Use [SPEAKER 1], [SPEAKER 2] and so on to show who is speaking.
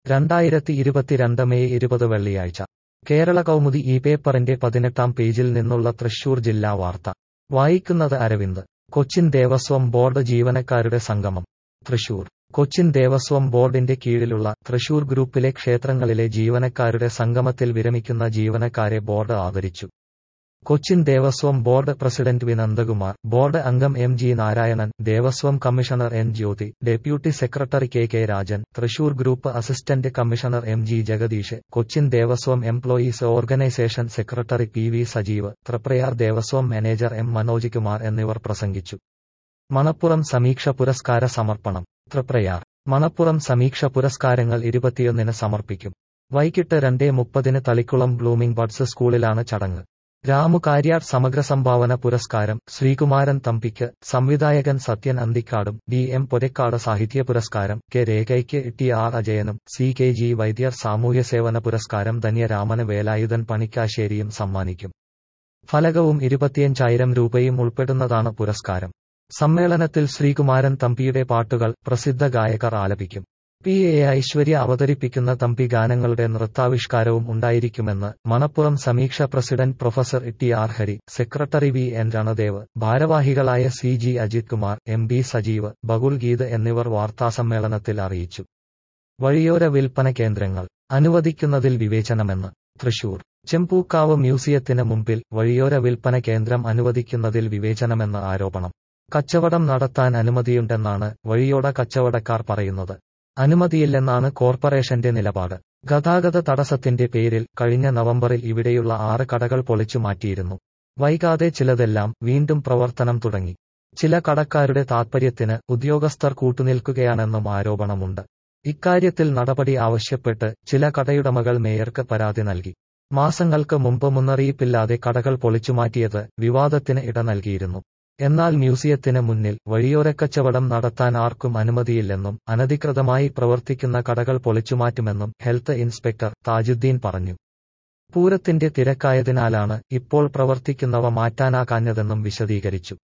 [SPEAKER 1] രണ്ടായിരത്തി ഇരുപത്തിരണ്ട് മെയ് ഇരുപത് വെള്ളിയാഴ്ച കേരള കൗമുദി ഈ പേപ്പറിന്റെ പതിനെട്ടാം പേജിൽ നിന്നുള്ള തൃശൂർ ജില്ലാ വാർത്ത വായിക്കുന്നത് അരവിന്ദ് കൊച്ചിൻ ദേവസ്വം ബോർഡ് ജീവനക്കാരുടെ സംഗമം തൃശൂർ കൊച്ചിൻ ദേവസ്വം ബോർഡിന്റെ കീഴിലുള്ള തൃശൂർ ഗ്രൂപ്പിലെ ക്ഷേത്രങ്ങളിലെ ജീവനക്കാരുടെ സംഗമത്തിൽ വിരമിക്കുന്ന ജീവനക്കാരെ ബോർഡ് ആദരിച്ചു Cochin Devaswom board president V Nandakumar board അംഗം M G Narayanan Devaswom commissioner N Jyothi deputy secretary K K Rajan Thrissur group assistant commissioner M G Jagadish Cochin Devaswom employees organisation secretary P V Sajeev Triprayar Devaswom manager M Manoj Kumar എന്നിവർ പ്രസംഗിച്ചു മണപ്പുറം സമീക്ഷ പുരസ്കാര സമർപ്പണം തൃപ്രയാർ മണപ്പുറം സമീക്ഷ പുരസ്കാരങ്ങൾ ഇരുപത്തിയൊന്നിന് സമർപ്പിക്കും വൈകിട്ട് രണ്ടേ മുപ്പതിന് തളിക്കുളം ബ്ലൂമിംഗ് ബഡ്സ് സ്കൂളിലാണ് ചടങ്ങ് രാമു കാര്യാട് സമഗ്ര സംഭാവന പുരസ്കാരം ശ്രീകുമാരൻ തമ്പിക്ക് സംവിധായകൻ സത്യൻ അന്തിക്കാടും ഡി എം പൊരക്കാട് സാഹിത്യ പുരസ്കാരം കെ രേഖയ്ക്ക് ടി ആർ അജയനും സി കെ ജി വൈദ്യർ സാമൂഹ്യ സേവന പുരസ്കാരം ധന്യരാമന് വേലായുധൻ പണിക്കാശ്ശേരിയും സമ്മാനിക്കും ഫലകവും ഇരുപത്തിയഞ്ചായിരം രൂപയും ഉൾപ്പെടുന്നതാണ് പുരസ്കാരം സമ്മേളനത്തിൽ ശ്രീകുമാരൻ തമ്പിയുടെ പാട്ടുകൾ പ്രസിദ്ധ ഗായകർ ആലപിക്കും പി എ ഐശ്വര്യ അവതരിപ്പിക്കുന്ന തമ്പി ഗാനങ്ങളുടെ നൃത്താവിഷ്കാരവും ഉണ്ടായിരിക്കുമെന്ന് Manappuram Sameeksha president professor T R Hari secretary V N Ranadev ഭാരവാഹികളായ C G Ajith Kumar M B Sajeev Bakul Geeth എന്നിവർ വാർത്താസമ്മേളനത്തിൽ അറിയിച്ചു വഴിയോര വിൽപ്പന കേന്ദ്രങ്ങൾ അനുവദിക്കുന്നതിൽ വിവേചനമെന്ന് തൃശൂർ ചെമ്പൂക്കാവ് മ്യൂസിയത്തിന് മുമ്പിൽ വഴിയോര വിൽപ്പന കേന്ദ്രം അനുവദിക്കുന്നതിൽ വിവേചനമെന്ന് ആരോപണം കച്ചവടം നടത്താൻ അനുമതിയുണ്ടെന്നാണ് വഴിയോട കച്ചവടക്കാർ പറയുന്നത് അനുമതിയില്ലെന്നാണ് കോർപ്പറേഷന്റെ നിലപാട് ഗതാഗത തടസ്സത്തിന്റെ പേരിൽ കഴിഞ്ഞ നവംബറിൽ ഇവിടെയുള്ള ആറ് കടകൾ പൊളിച്ചു മാറ്റിയിരുന്നു വൈകാതെ ചിലതെല്ലാം വീണ്ടും പ്രവർത്തനം തുടങ്ങി ചില കടക്കാരുടെ താൽപര്യത്തിന് ഉദ്യോഗസ്ഥർ കൂട്ടുനിൽക്കുകയാണെന്നും ആരോപണമുണ്ട് ഇക്കാര്യത്തിൽ നടപടി ആവശ്യപ്പെട്ട് ചില കടയുടമകൾ മേയർക്ക് പരാതി നൽകി മാസങ്ങൾക്ക് മുമ്പ് മുന്നറിയിപ്പില്ലാതെ കടകൾ പൊളിച്ചുമാറ്റിയത് വിവാദത്തിന് ഇട നൽകിയിരുന്നു എന്നാൽ മ്യൂസിയത്തിന് മുന്നിൽ വഴിയോരക്കച്ചവടം നടത്താൻ ആർക്കും അനുമതിയില്ലെന്നും അനധികൃതമായി പ്രവർത്തിക്കുന്ന കടകൾ പൊളിച്ചുമാറ്റുമെന്നും ഹെൽത്ത് ഇൻസ്പെക്ടർ താജുദ്ദീൻ പറഞ്ഞു പൂരത്തിന്റെ തിരക്കായതിനാലാണ് ഇപ്പോൾ പ്രവർത്തിക്കുന്നവ മാറ്റാനാകാഞ്ഞതെന്നും വിശദീകരിച്ചു